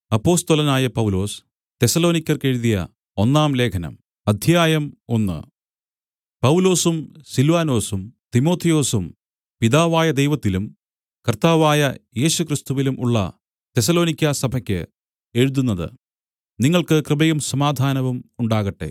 അപ്പൊസ്തലനായ പൗലൊസ് തെസ്സലോനിക്യർക്കെഴുതിയ ഒന്നാം ലേഖനം അധ്യായം ഒന്ന് പൗലൊസും സില്വാനൊസും തിമൊഥെയൊസും പിതാവായ ദൈവത്തിലും കർത്താവായ യേശുക്രിസ്തുവിലും ഉള്ള തെസ്സലോനിക്യ സഭയ്ക്ക് എഴുതുന്നത് നിങ്ങൾക്ക് കൃപയും സമാധാനവും ഉണ്ടാകട്ടെ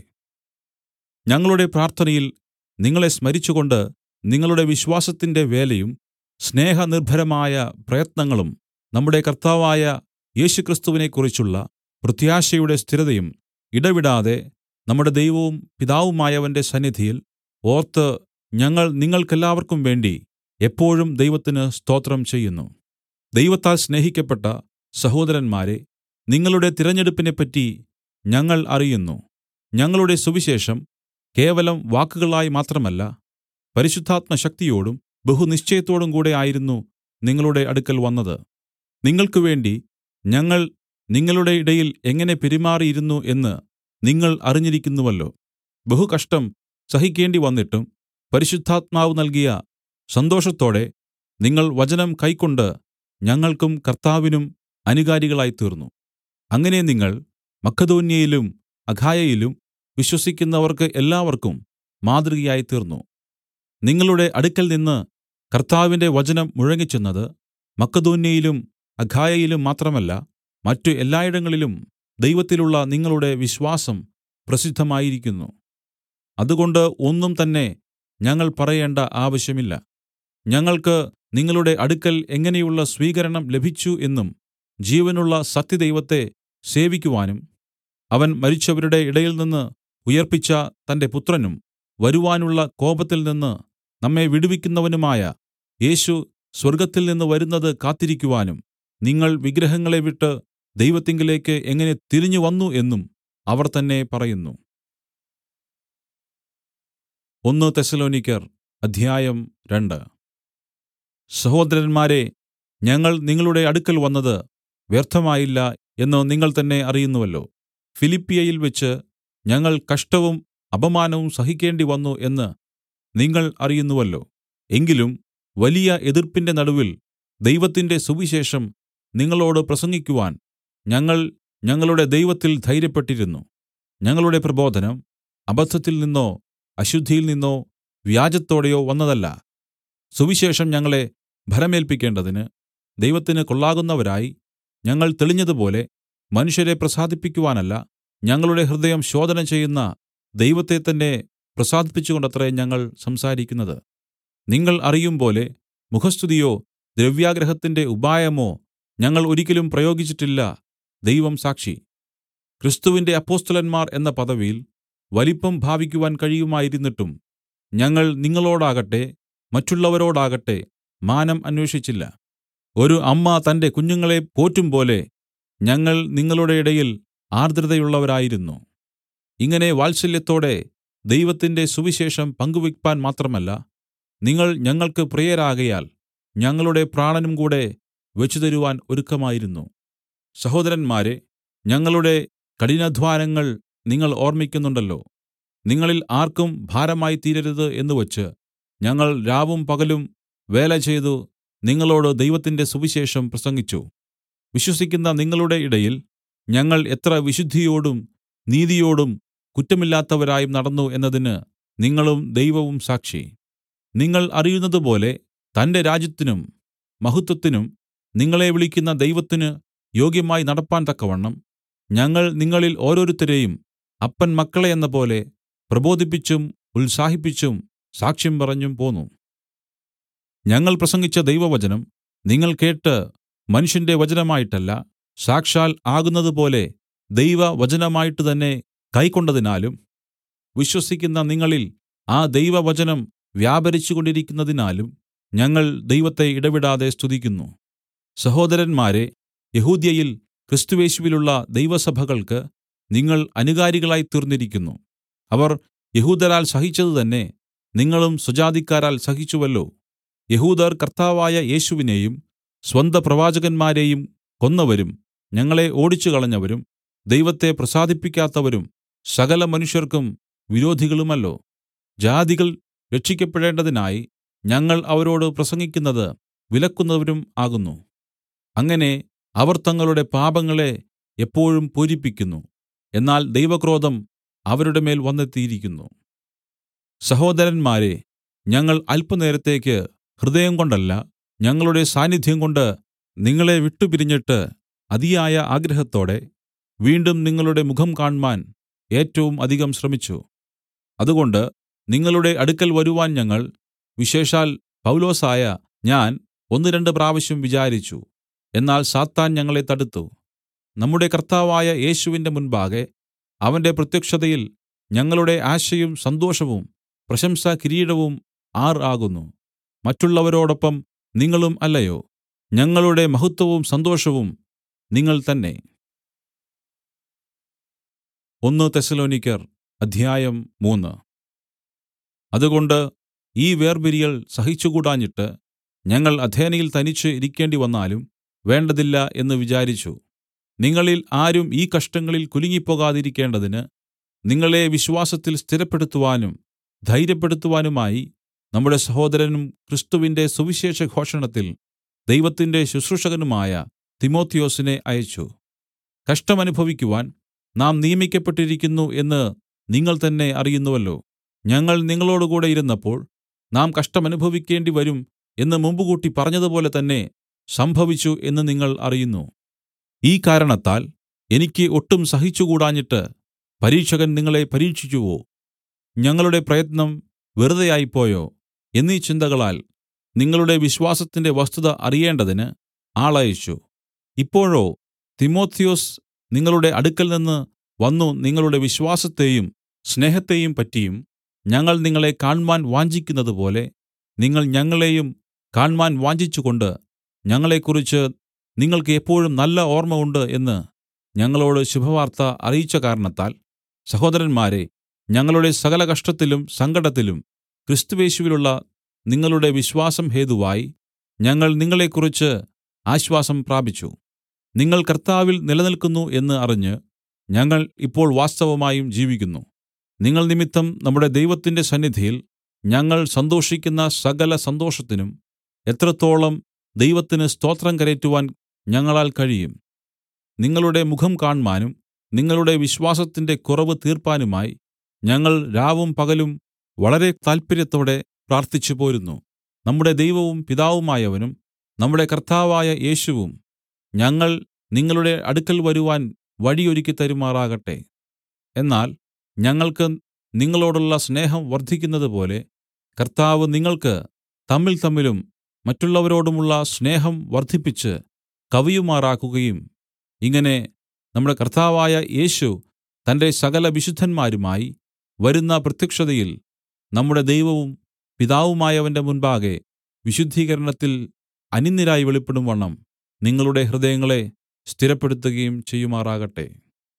ഞങ്ങളുടെ പ്രാർത്ഥനയിൽ നിങ്ങളെ സ്മരിച്ചുകൊണ്ട് നിങ്ങളുടെ വിശ്വാസത്തിന്റെ വേലയും സ്നേഹനിർഭരമായ പ്രയത്നങ്ങളും നമ്മുടെ കർത്താവായ യേശുക്രിസ്തുവിനെക്കുറിച്ചുള്ള പ്രത്യാശയുടെ സ്ഥിരതയും ഇടവിടാതെ നമ്മുടെ ദൈവവും പിതാവുമായവന്റെ സന്നിധിയിൽ ഓർത്ത് ഞങ്ങൾ നിങ്ങൾക്കെല്ലാവർക്കും വേണ്ടി എപ്പോഴും ദൈവത്തിന് സ്തോത്രം ചെയ്യുന്നു ദൈവത്താൽ സ്നേഹിക്കപ്പെട്ട സഹോദരന്മാരെ നിങ്ങളുടെ തിരഞ്ഞെടുപ്പിനെപ്പറ്റി ഞങ്ങൾ അറിയുന്നു ഞങ്ങളുടെ സുവിശേഷം കേവലം വാക്കുകളായി മാത്രമല്ല പരിശുദ്ധാത്മശക്തിയോടും ബഹുനിശ്ചയത്തോടും കൂടെ ആയിരുന്നു നിങ്ങളുടെ അടുക്കൽ വന്നത് നിങ്ങൾക്കുവേണ്ടി ഞങ്ങൾ നിങ്ങളുടെ ഇടയിൽ എങ്ങനെ പെരുമാറിയിരുന്നു എന്ന് നിങ്ങൾ അറിഞ്ഞിരിക്കുന്നുവല്ലോ ബഹുകഷ്ടം സഹിക്കേണ്ടിവന്നിട്ടും പരിശുദ്ധാത്മാവ് നൽകിയ സന്തോഷത്തോടെ നിങ്ങൾ വചനം കൈക്കൊണ്ട് ഞങ്ങൾക്കും കർത്താവിനും അനുകാരികളായിത്തീർന്നു അങ്ങനെ നിങ്ങൾ മക്കെദോന്യയിലും അഖായയിലും വിശ്വസിക്കുന്നവർക്ക് എല്ലാവർക്കും മാതൃകയായിത്തീർന്നു നിങ്ങളുടെ അടുക്കൽനിന്ന് കർത്താവിന്റെ വചനം മുഴങ്ങിച്ചെന്നത് മക്കെദോന്യയിലും അഖായയിലും മാത്രമല്ല മറ്റു എല്ലായിടങ്ങളിലും ദൈവത്തിലുള്ള നിങ്ങളുടെ വിശ്വാസം പ്രസിദ്ധമായിരിക്കുന്നു അതുകൊണ്ട് ഒന്നും തന്നെ ഞങ്ങൾ പറയേണ്ട ആവശ്യമില്ല ഞങ്ങൾക്ക് നിങ്ങളുടെ അടുക്കൽ എങ്ങനെയുള്ള സ്വീകരണം ലഭിച്ചു എന്നും ജീവനുള്ള സത്യദൈവത്തെ സേവിക്കുവാനും അവൻ മരിച്ചവരുടെ ഇടയിൽനിന്ന് ഉയിർപ്പിച്ച തന്റെ പുത്രനും വരുവാനുള്ള കോപത്തിൽ നിന്ന് നമ്മെ വിടുവിക്കുന്നവനുമായ യേശു സ്വർഗ്ഗത്തിൽനിന്ന് വരുന്നത് കാത്തിരിക്കുവാനും നിങ്ങൾ വിഗ്രഹങ്ങളെ വിട്ട് ദൈവത്തിങ്കലേക്ക് എങ്ങനെ തിരിഞ്ഞുവന്നു എന്നും അവർ തന്നെ പറയുന്നു ഒന്ന് തെസ്സലോനിക്കർ അധ്യായം രണ്ട് സഹോദരന്മാരെ ഞങ്ങൾ നിങ്ങളുടെ അടുക്കൽ വന്നത് വ്യർത്ഥമായില്ല എന്ന് നിങ്ങൾ തന്നെ അറിയുന്നുവല്ലോ ഫിലിപ്പിയയിൽ വെച്ച് ഞങ്ങൾ കഷ്ടവും അപമാനവും സഹിക്കേണ്ടി വന്നു എന്ന് നിങ്ങൾ അറിയുന്നുവല്ലോ എങ്കിലും വലിയ എതിർപ്പിന്റെ നടുവിൽ ദൈവത്തിന്റെ സുവിശേഷം നിങ്ങളോട് പ്രസംഗിക്കുവാൻ ഞങ്ങൾ ഞങ്ങളുടെ ദൈവത്തിൽ ധൈര്യപ്പെട്ടിരുന്നു ഞങ്ങളുടെ പ്രബോധനം അബദ്ധത്തിൽ നിന്നോ അശുദ്ധിയിൽ നിന്നോ വ്യാജത്തോടെയോ വന്നതല്ല സുവിശേഷം ഞങ്ങളെ ഭരമേൽപ്പിക്കേണ്ടതിന് ദൈവത്തിന് കൊള്ളാകുന്നവരായി ഞങ്ങൾ തെളിഞ്ഞതുപോലെ മനുഷ്യരെ പ്രസാദിപ്പിക്കുവാനല്ല ഞങ്ങളുടെ ഹൃദയം ശോധന ചെയ്യുന്ന ദൈവത്തെ തന്നെ പ്രസാദിപ്പിച്ചുകൊണ്ടത്രേ ഞങ്ങൾ സംസാരിക്കുന്നത് നിങ്ങൾ അറിയുംപോലെ മുഖസ്തുതിയോ ദ്രവ്യാഗ്രഹത്തിന്റെ ഉപായമോ ഞങ്ങൾ ഒരിക്കലും പ്രയോഗിച്ചിട്ടില്ല ദൈവം സാക്ഷി ക്രിസ്തുവിന്റെ അപ്പൊസ്തലന്മാർ എന്ന പദവിയിൽ വലിപ്പം ഭാവിക്കുവാൻ കഴിയുമായിരുന്നിട്ടും ഞങ്ങൾ നിങ്ങളോടാകട്ടെ മറ്റുള്ളവരോടാകട്ടെ മാനം അന്വേഷിച്ചില്ല ഒരു അമ്മ തന്റെ കുഞ്ഞുങ്ങളെ പോറ്റുംപോലെ ഞങ്ങൾ നിങ്ങളുടെ ഇടയിൽ ആർദ്രതയുള്ളവരായിരുന്നു ഇങ്ങനെ വാത്സല്യത്തോടെ ദൈവത്തിന്റെ സുവിശേഷം പങ്കുവെപ്പാൻ മാത്രമല്ല നിങ്ങൾ ഞങ്ങൾക്ക് പ്രിയരാകയാൽ ഞങ്ങളുടെ പ്രാണനും കൂടെ വെച്ചുതരുവാൻ ഒരുക്കമായിരുന്നു സഹോദരന്മാരെ ഞങ്ങളുടെ കഠിനാധ്വാനങ്ങൾ നിങ്ങൾ ഓർമ്മിക്കുന്നുണ്ടല്ലോ നിങ്ങളിൽ ആർക്കും ഭാരമായി തീരരുത് എന്നുവച്ച് ഞങ്ങൾ രാവും പകലും വേല ചെയ്തു നിങ്ങളോട് ദൈവത്തിന്റെ സുവിശേഷം പ്രസംഗിച്ചു വിശ്വസിക്കുന്ന നിങ്ങളുടെ ഇടയിൽ ഞങ്ങൾ എത്ര വിശുദ്ധിയോടും നീതിയോടും കുറ്റമില്ലാത്തവരായും നടന്നു എന്നതിന് നിങ്ങളും ദൈവവും സാക്ഷി നിങ്ങൾ അറിയുന്നതുപോലെ തന്റെ രാജ്യത്തിനും മഹത്വത്തിനും നിങ്ങളെ വിളിക്കുന്ന ദൈവത്തിന് യോഗ്യമായി നടപ്പാൻ തക്കവണ്ണം ഞങ്ങൾ നിങ്ങളിൽ ഓരോരുത്തരെയും അപ്പൻ മക്കളെ എന്ന പോലെ പ്രബോധിപ്പിച്ചും ഉത്സാഹിപ്പിച്ചും സാക്ഷ്യം പറഞ്ഞും പോന്നു ഞങ്ങൾ പ്രസംഗിച്ച ദൈവവചനം നിങ്ങൾ കേട്ട് മനുഷ്യന്റെ വചനമായിട്ടല്ല സാക്ഷാൽ ആകുന്നതുപോലെ ദൈവവചനമായിട്ട് തന്നെ കൈക്കൊണ്ടതിനാലും വിശ്വസിക്കുന്ന നിങ്ങളിൽ ആ ദൈവവചനം വ്യാപരിച്ചുകൊണ്ടിരിക്കുന്നതിനാലും ഞങ്ങൾ ദൈവത്തെ ഇടവിടാതെ സ്തുതിക്കുന്നു സഹോദരന്മാരെ യഹൂദ്യയിൽ ക്രിസ്തുവേശുവിലുള്ള ദൈവസഭകൾക്ക് നിങ്ങൾ അനുകാരികളായി തീർന്നിരിക്കുന്നു അവർ യഹൂദരാൽ സഹിച്ചത് തന്നെ നിങ്ങളും സ്വജാതിക്കാരാൽ സഹിച്ചുവല്ലോ യഹൂദർ കർത്താവായ യേശുവിനെയും സ്വന്ത പ്രവാചകന്മാരെയും കൊന്നവരും ഞങ്ങളെ ഓടിച്ചുകളഞ്ഞവരും ദൈവത്തെ പ്രസാദിപ്പിക്കാത്തവരും സകല മനുഷ്യർക്കും വിരോധികളുമല്ലോ ജാതികൾ രക്ഷിക്കപ്പെടേണ്ടതിനായി ഞങ്ങൾ അവരോട് പ്രസംഗിക്കുന്നത് വിലക്കുന്നവരും ആകുന്നു അങ്ങനെ അവർ തങ്ങളുടെ പാപങ്ങളെ എപ്പോഴും പൂരിപ്പിക്കുന്നു എന്നാൽ ദൈവക്രോധം അവരുടെ മേൽ വന്നെത്തിയിരിക്കുന്നു സഹോദരന്മാരെ ഞങ്ങൾ അല്പനേരത്തേക്ക് ഹൃദയംകൊണ്ടല്ല ഞങ്ങളുടെ സാന്നിധ്യംകൊണ്ട് നിങ്ങളെ വിട്ടുപിരിഞ്ഞിട്ട് അതിയായ ആഗ്രഹത്തോടെ വീണ്ടും നിങ്ങളുടെ മുഖം കാണ്മാൻ ഏറ്റവും അധികം ശ്രമിച്ചു അതുകൊണ്ട് നിങ്ങളുടെ അടുക്കൽ വരുവാൻ ഞങ്ങൾ വിശേഷാൽ പൗലൊസായ ഞാൻ ഒന്ന് രണ്ട് പ്രാവശ്യം വിചാരിച്ചു എന്നാൽ സാത്താൻ ഞങ്ങളെ തടുത്തു നമ്മുടെ കർത്താവായ യേശുവിന്റെ മുൻപാകെ അവന്റെ പ്രത്യക്ഷതയിൽ ഞങ്ങളുടെ ആശയും സന്തോഷവും പ്രശംസാകിരീടവും ആർ ആകുന്നു മറ്റുള്ളവരോടൊപ്പം നിങ്ങളും അല്ലയോ ഞങ്ങളുടെ മഹത്വവും സന്തോഷവും നിങ്ങൾ തന്നെ ഒന്ന് തെസ്സലോനിക്കർ അധ്യായം മൂന്ന് അതുകൊണ്ട് ഈ വേർപിരിയൽ സഹിച്ചുകൂടാഞ്ഞിട്ട് ഞങ്ങൾ അഥേനയിൽ തനിച്ച് ഇരിക്കേണ്ടി വന്നാലും വേണ്ടതില്ല എന്ന് വിചാരിച്ചു നിങ്ങളിൽ ആരും ഈ കഷ്ടങ്ങളിൽ കുലുങ്ങിപ്പോകാതിരിക്കേണ്ടതിന് നിങ്ങളെ വിശ്വാസത്തിൽ സ്ഥിരപ്പെടുത്തുവാനും ധൈര്യപ്പെടുത്തുവാനുമായി നമ്മുടെ സഹോദരനും ക്രിസ്തുവിന്റെ സുവിശേഷ ഘോഷണത്തിൽ ദൈവത്തിന്റെ ശുശ്രൂഷകനുമായ തിമോത്തിയോസിനെ അയച്ചു കഷ്ടമനുഭവിക്കുവാൻ നാം നിയമിക്കപ്പെട്ടിരിക്കുന്നു എന്ന് നിങ്ങൾ തന്നെ അറിയുന്നുവല്ലോ ഞങ്ങൾ നിങ്ങളോടുകൂടെ ഇരുന്നപ്പോൾ നാം കഷ്ടമനുഭവിക്കേണ്ടി വരും എന്ന് മുമ്പുകൂട്ടി പറഞ്ഞതുപോലെ തന്നെ സംഭവിച്ചു എന്ന് നിങ്ങൾ അറിയുന്നു ഈ കാരണത്താൽ എനിക്ക് ഒട്ടും സഹിച്ചുകൂടാഞ്ഞിട്ട് പരീക്ഷകൻ നിങ്ങളെ പരീക്ഷിച്ചുവോ ഞങ്ങളുടെ പ്രയത്നം വെറുതെയായിപ്പോയോ എന്നീ ചിന്തകളാൽ നിങ്ങളുടെ വിശ്വാസത്തിന്റെ വസ്തുത അറിയേണ്ടതിന് ആളയച്ചു ഇപ്പോഴോ തിമോത്തിയൊസ് നിങ്ങളുടെ അടുക്കൽ നിന്ന് വന്നു നിങ്ങളുടെ വിശ്വാസത്തെയും സ്നേഹത്തെയും പറ്റിയും ഞങ്ങൾ നിങ്ങളെ കാണ്മാൻ വാഞ്ചിക്കുന്നതുപോലെ നിങ്ങൾ ഞങ്ങളെയും കാണ്മാൻ വാഞ്ചിച്ചുകൊണ്ട് ഞങ്ങളെക്കുറിച്ച് നിങ്ങൾക്ക് എപ്പോഴും നല്ല ഓർമ്മ ഉണ്ട് എന്ന് ഞങ്ങളോട് ശുഭവാർത്ത അറിയിച്ച കാരണത്താൽ സഹോദരന്മാരെ ഞങ്ങളുടെ സകല കഷ്ടത്തിലും സങ്കടത്തിലും ക്രിസ്തുവേശുവിലുള്ള നിങ്ങളുടെ വിശ്വാസം ഹേതുവായി ഞങ്ങൾ നിങ്ങളെക്കുറിച്ച് ആശ്വാസം പ്രാപിച്ചു നിങ്ങൾ കർത്താവിൽ നിലനിൽക്കുന്നു എന്ന് അറിഞ്ഞ് ഞങ്ങൾ ഇപ്പോൾ വാസ്തവമായും ജീവിക്കുന്നു നിങ്ങൾ നിമിത്തം നമ്മുടെ ദൈവത്തിന്റെ സന്നിധിയിൽ ഞങ്ങൾ സന്തോഷിക്കുന്ന സകല സന്തോഷത്തിനും എത്രത്തോളം ദൈവത്തിന് സ്തോത്രം കരേറ്റുവാൻ ഞങ്ങളാൽ കഴിയും നിങ്ങളുടെ മുഖം കാണ്മാനും നിങ്ങളുടെ വിശ്വാസത്തിന്റെ കുറവ് തീർപ്പാനുമായി ഞങ്ങൾ രാവും പകലും വളരെ താല്പര്യത്തോടെ പ്രാർത്ഥിച്ചു പോരുന്നു നമ്മുടെ ദൈവവും പിതാവുമായവനും നമ്മുടെ കർത്താവായ യേശുവും ഞങ്ങൾ നിങ്ങളുടെ അടുക്കൽ വരുവാൻ വഴിയൊരുക്കി തരുമാറാകട്ടെ എന്നാൽ ഞങ്ങൾക്ക് നിങ്ങളോടുള്ള സ്നേഹം വർദ്ധിക്കുന്നതുപോലെ കർത്താവ് നിങ്ങൾക്ക് തമ്മിൽ തമ്മിലും മറ്റുള്ളവരോടുമുള്ള സ്നേഹം വർദ്ധിപ്പിച്ച് കവിയുമാറാക്കുകയും ഇങ്ങനെ നമ്മുടെ കർത്താവായ യേശു തന്റെ സകല വിശുദ്ധന്മാരുമായി വരുന്ന പ്രത്യക്ഷതയിൽ നമ്മുടെ ദൈവവും പിതാവുമായവന്റെ മുൻപാകെ വിശുദ്ധീകരണത്തിൽ അനിന്ദ്യരായി വെളിപ്പെടുംവണ്ണം നിങ്ങളുടെ ഹൃദയങ്ങളെ സ്ഥിരപ്പെടുത്തുകയും ചെയ്യുമാറാകട്ടെ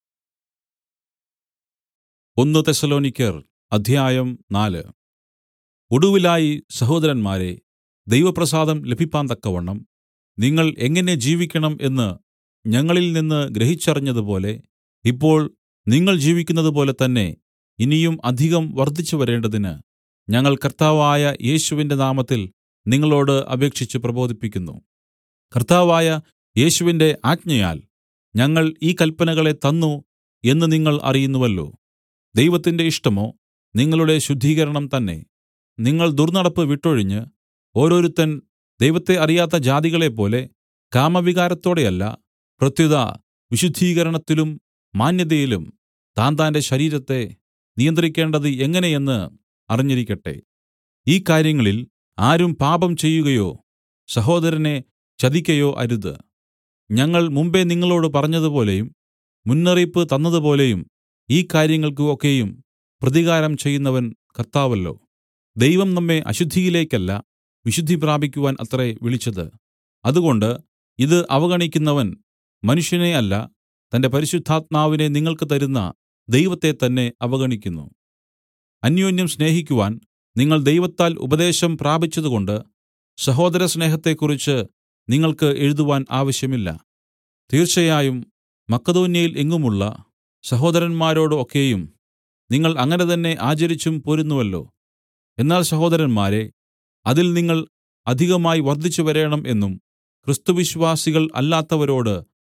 ഒന്ന് തെസ്സലോനിക്കർ അധ്യായം നാല് ഒടുവിലായി സഹോദരന്മാരെ ദൈവപ്രസാദം ലഭിപ്പാൻ തക്കവണ്ണം നിങ്ങൾ എങ്ങനെ ജീവിക്കണം എന്ന് ഞങ്ങളിൽ നിന്ന് ഗ്രഹിച്ചറിഞ്ഞതുപോലെ ഇപ്പോൾ നിങ്ങൾ ജീവിക്കുന്നതുപോലെ തന്നെ ഇനിയും അധികം വർദ്ധിച്ചു വരേണ്ടതിന് ഞങ്ങൾ കർത്താവായ യേശുവിന്റെ നാമത്തിൽ നിങ്ങളോട് അപേക്ഷിച്ച് പ്രബോധിപ്പിക്കുന്നു കർത്താവായ യേശുവിന്റെ ആജ്ഞയാൽ ഞങ്ങൾ ഈ കൽപ്പനകളെ തന്നു എന്ന് നിങ്ങൾ അറിയുന്നുവല്ലോ ദൈവത്തിന്റെ ഇഷ്ടമോ നിങ്ങളുടെ ശുദ്ധീകരണം തന്നെ നിങ്ങൾ ദുർന്നടപ്പ് വിട്ടൊഴിഞ്ഞ് ഓരോരുത്തൻ ദൈവത്തെ അറിയാത്ത ജാതികളെപ്പോലെ കാമവികാരത്തോടെയല്ല പ്രത്യുത വിശുദ്ധീകരണത്തിലും മാന്യതയിലും താന്താന്റെ ശരീരത്തെ നിയന്ത്രിക്കേണ്ടത് എങ്ങനെയെന്ന് അറിഞ്ഞിരിക്കട്ടെ ഈ കാര്യങ്ങളിൽ ആരും പാപം ചെയ്യുകയോ സഹോദരനെ ചതിക്കയോ അരുത് ഞങ്ങൾ മുമ്പെ നിങ്ങളോട് പറഞ്ഞതുപോലെയും മുന്നറിയിപ്പ് തന്നതുപോലെയും ഈ കാര്യങ്ങൾക്ക് ഒക്കെയും പ്രതികാരം ചെയ്യുന്നവൻ കർത്താവല്ലോ ദൈവം നമ്മെ അശുദ്ധിയിലേക്കല്ല വിശുദ്ധി പ്രാപിക്കുവാൻ അത്രേ വിളിച്ചത് അതുകൊണ്ട് ഇത് അവഗണിക്കുന്നവൻ മനുഷ്യനെ അല്ല തന്റെ പരിശുദ്ധാത്മാവിനെ നിങ്ങൾക്ക് തരുന്ന ദൈവത്തെ തന്നെ അവഗണിക്കുന്നു അന്യോന്യം സ്നേഹിക്കുവാൻ നിങ്ങൾ ദൈവത്താൽ ഉപദേശം പ്രാപിച്ചതുകൊണ്ട് സഹോദര സ്നേഹത്തെക്കുറിച്ച് നിങ്ങൾക്ക് എഴുതുവാൻ ആവശ്യമില്ല തീർച്ചയായും മക്കതോന്യയിൽ എങ്ങുമുള്ള സഹോദരന്മാരോട് ഒക്കെയും നിങ്ങൾ അങ്ങനെ തന്നെ ആചരിച്ചും പോരുന്നുവല്ലോ എന്നാൽ സഹോദരന്മാരെ അതിൽ നിങ്ങൾ അധികമായി വർദ്ധിച്ചു വരേണം എന്നും ക്രിസ്തുവിശ്വാസികൾ അല്ലാത്തവരോട്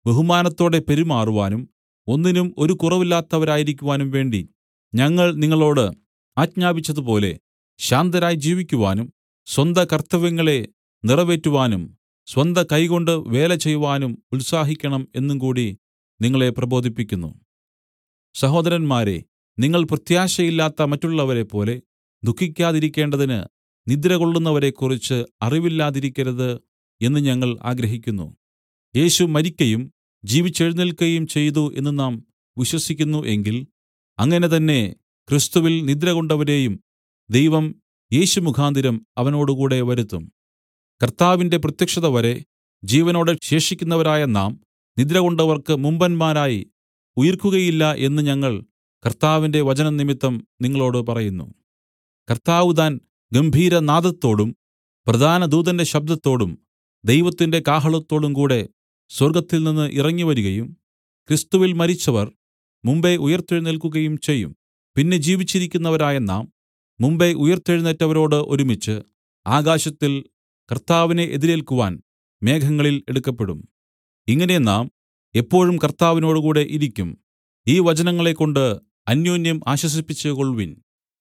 ബഹുമാനത്തോടെ പെരുമാറുവാനും ഒന്നിനും ഒരു കുറവില്ലാത്തവരായിരിക്കുവാനും വേണ്ടി ഞങ്ങൾ നിങ്ങളോട് ആജ്ഞാപിച്ചതുപോലെ ശാന്തരായി ജീവിക്കുവാനും സ്വന്ത കർത്തവ്യങ്ങളെ നിറവേറ്റുവാനും സ്വന്ത കൈകൊണ്ട് വേല ചെയ്‌വാനും ഉത്സാഹിക്കണം എന്നും കൂടി നിങ്ങളെ പ്രബോധിപ്പിക്കുന്നു സഹോദരന്മാരേ നിങ്ങൾ പ്രത്യാശയില്ലാത്ത മറ്റുള്ളവരെപ്പോലെ ദുഃഖിക്കാതിരിക്കേണ്ടതിന് നിദ്രകൊള്ളുന്നവരെക്കുറിച്ച് അറിവില്ലാതിരിക്കരുത് എന്ന് ഞങ്ങൾ ആഗ്രഹിക്കുന്നു യേശു മരിക്കയും ജീവിച്ചെഴുന്നേൽക്കയും ചെയ്തു എന്ന് നാം വിശ്വസിക്കുന്നു എങ്കിൽ അങ്ങനെ തന്നെ ക്രിസ്തുവിൽ നിദ്രകൊണ്ടവരെയും ദൈവം യേശു മുഖാന്തരം അവനോടുകൂടെ വരുത്തും കർത്താവിന്റെ പ്രത്യക്ഷത വരെ ജീവനോടെ ശേഷിക്കുന്നവരായ നാം നിദ്രകൊണ്ടവർക്ക് മുമ്പന്മാരായി ഉയിർക്കുകയില്ല എന്ന് ഞങ്ങൾ കർത്താവിന്റെ വചനം നിമിത്തം നിങ്ങളോട് പറയുന്നു കർത്താവ് താൻ ഗംഭീരനാദത്തോടും പ്രധാന ദൂതന്റെ ശബ്ദത്തോടും ദൈവത്തിന്റെ കാഹളത്തോടും കൂടെ സ്വർഗ്ഗത്തിൽ നിന്ന് ഇറങ്ങിവരികയും ക്രിസ്തുവിൽ മരിച്ചവർ മുമ്പെ ഉയിർത്തെഴുന്നേൽക്കുകയും ചെയ്യും പിന്നെ ജീവിച്ചിരിക്കുന്നവരായ നാം മുമ്പെ ഉയിർത്തെഴുന്നേറ്റവരോട് ഒരുമിച്ച് ആകാശത്തിൽ കർത്താവിനെ എതിരേൽക്കുവാൻ മേഘങ്ങളിൽ എടുക്കപ്പെടും ഇങ്ങനെ നാം എപ്പോഴും കർത്താവിനോടുകൂടെ ഇരിക്കും ഈ വചനങ്ങളെക്കൊണ്ട് അന്യോന്യം ആശ്വസിപ്പിച്ചുകൊൾവിൻ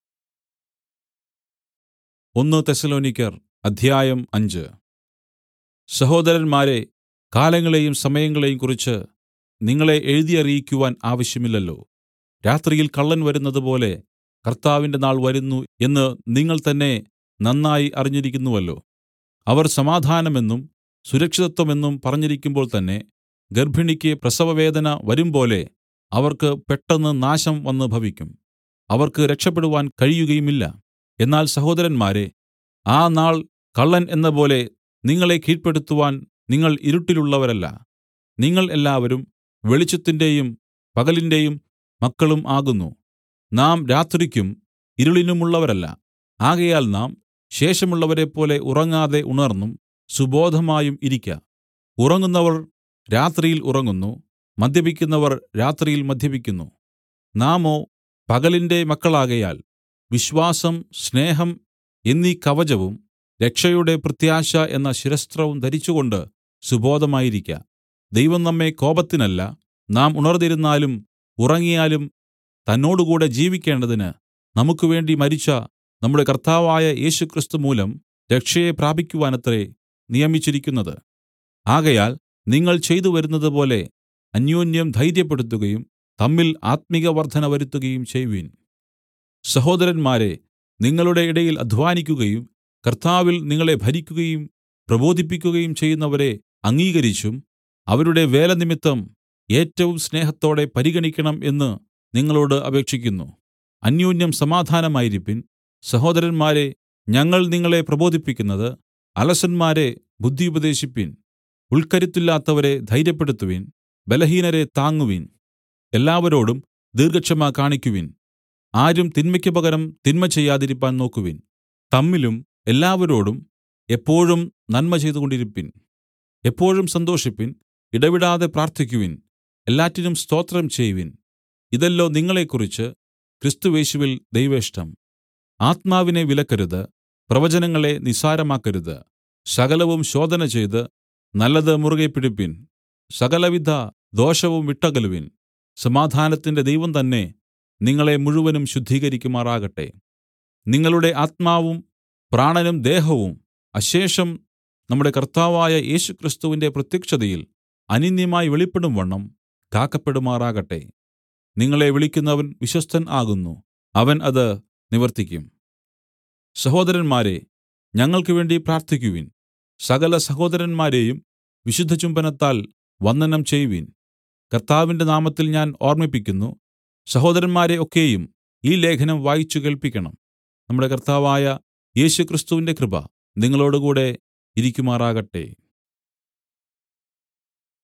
ഒന്ന് തെസ്സലോനിക്കർ അധ്യായം അഞ്ച് സഹോദരന്മാരെ കാലങ്ങളെയും സമയങ്ങളെയും കുറിച്ച് നിങ്ങളെ എഴുതിയറിയിക്കുവാൻ ആവശ്യമില്ലല്ലോ രാത്രിയിൽ കള്ളൻ വരുന്നതുപോലെ കർത്താവിന്റെ നാൾ വരുന്നു എന്ന് നിങ്ങൾ തന്നെ നന്നായി അറിഞ്ഞിരിക്കുന്നുവല്ലോ അവർ സമാധാനമെന്നും സുരക്ഷിതത്വമെന്നും പറഞ്ഞിരിക്കുമ്പോൾ തന്നെ ഗർഭിണിക്ക് പ്രസവവേദന വരുംപോലെ അവർക്ക് പെട്ടെന്ന് നാശം വന്നു ഭവിക്കും അവർക്ക് രക്ഷപ്പെടുവാൻ കഴിയുകയുമില്ല എന്നാൽ സഹോദരന്മാരെ ആ നാൾ കള്ളൻ എന്നപോലെ നിങ്ങളെ കീഴ്പ്പെടുത്തുവാൻ നിങ്ങൾ ഇരുട്ടിലുള്ളവരല്ല നിങ്ങൾ എല്ലാവരും വെളിച്ചത്തിന്റെയും പകലിന്റെയും മക്കളും ആകുന്നു നാം രാത്രിക്കും ഇരുളിനുമുള്ളവരല്ല ആകയാൽ നാം ശേഷമുള്ളവരെപ്പോലെ ഉറങ്ങാതെ ഉണർന്നും സുബോധമായും ഇരിക്ക ഉറങ്ങുന്നവർ രാത്രിയിൽ ഉറങ്ങുന്നു മദ്യപിക്കുന്നവർ രാത്രിയിൽ മദ്യപിക്കുന്നു നാമോ പകലിന്റെ മക്കളാകയാൽ വിശ്വാസം സ്നേഹം എന്നീ കവചവും രക്ഷയുടെ പ്രത്യാശ എന്ന ശിരസ്ത്രവും ധരിച്ചുകൊണ്ട് സുബോധമായിരിക്ക ദൈവം നമ്മെ കോപത്തിനല്ല നാം ഉണർന്നിരുന്നാലും ഉറങ്ങിയാലും തന്നോടുകൂടെ ജീവിക്കേണ്ടതിന് നമുക്കുവേണ്ടി മരിച്ച നമ്മുടെ കർത്താവായ യേശുക്രിസ്തു മൂലം രക്ഷയെ പ്രാപിക്കുവാനത്രേ നിയമിച്ചിരിക്കുന്നത് ആകയാൽ നിങ്ങൾ ചെയ്തു വരുന്നതുപോലെ അന്യോന്യം ധൈര്യപ്പെടുത്തുകയും തമ്മിൽ ആത്മിക വർദ്ധന വരുത്തുകയും ചെയ്‌വിൻ സഹോദരന്മാരെ നിങ്ങളുടെ ഇടയിൽ അദ്ധ്വാനിക്കുകയും കർത്താവിൽ നിങ്ങളെ ഭരിക്കുകയും പ്രബോധിപ്പിക്കുകയും ചെയ്യുന്നവരെ അംഗീകരിച്ചും അവരുടെ വേല നിമിത്തം ഏറ്റവും സ്നേഹത്തോടെ പരിഗണിക്കണം എന്ന് നിങ്ങളോട് അപേക്ഷിക്കുന്നു അന്യോന്യം സമാധാനമായിരിപ്പിൻ സഹോദരന്മാരെ ഞങ്ങൾ നിങ്ങളെ പ്രബോധിപ്പിക്കുന്നത് അലസന്മാരെ ബുദ്ധി ഉപദേശിപ്പിൻ ഉൾക്കരുത്തില്ലാത്തവരെ ധൈര്യപ്പെടുത്തുവിൻ ബലഹീനരെ താങ്ങുവിൻ എല്ലാവരോടും ദീർഘക്ഷമ കാണിക്കുവിൻ ആരും തിന്മയ്ക്ക് പകരം തിന്മ ചെയ്യാതിരിപ്പാൻ നോക്കുവിൻ തമ്മിലും എല്ലാവരോടും എപ്പോഴും നന്മ ചെയ്തുകൊണ്ടിരിപ്പിൻ എപ്പോഴും സന്തോഷിപ്പിൻ ഇടവിടാതെ പ്രാർത്ഥിക്കുവിൻ എല്ലാറ്റിനും സ്തോത്രം ചെയ്യുവിൻ ഇതല്ലോ നിങ്ങളെക്കുറിച്ച് ക്രിസ്തുയേശുവിൽ ദൈവേഷ്ടം ആത്മാവിനെ വിലക്കരുത് പ്രവചനങ്ങളെ നിസ്സാരമാക്കരുത് സകലവും ശോധന ചെയ്ത് നല്ലത് മുറുകെ പിടിപ്പിൻ സകലവിധ ദോഷവും വിട്ടകലുവിൻ സമാധാനത്തിന്റെ ദൈവം തന്നെ നിങ്ങളെ മുഴുവനും ശുദ്ധീകരിക്കുമാറാകട്ടെ നിങ്ങളുടെ ആത്മാവും പ്രാണനും ദേഹവും അശേഷം നമ്മുടെ കർത്താവായ യേശുക്രിസ്തുവിന്റെ പ്രത്യക്ഷതയിൽ അനിന്യമായി വെളിപ്പെടുംവണ്ണം കാക്കപ്പെടുമാറാകട്ടെ നിങ്ങളെ വിളിക്കുന്നവൻ വിശ്വസ്തൻ ആകുന്നു അവൻ അത് നിവർത്തിക്കും സഹോദരന്മാരെ ഞങ്ങൾക്ക് വേണ്ടി പ്രാർത്ഥിക്കുവിൻ സകല സഹോദരന്മാരെയും വിശുദ്ധചുംബനത്താൽ വന്ദനം ചെയ്‌വിൻ കർത്താവിന്റെ നാമത്തിൽ ഞാൻ ഓർമ്മിപ്പിക്കുന്നു സഹോദരന്മാരെ ഒക്കെയും ഈ ലേഖനം വായിച്ചു കേൾപ്പിക്കണം നമ്മുടെ കർത്താവായ യേശുക്രിസ്തുവിന്റെ കൃപ നിങ്ങളോടുകൂടെ ഇരിക്കുമാറാകട്ടെ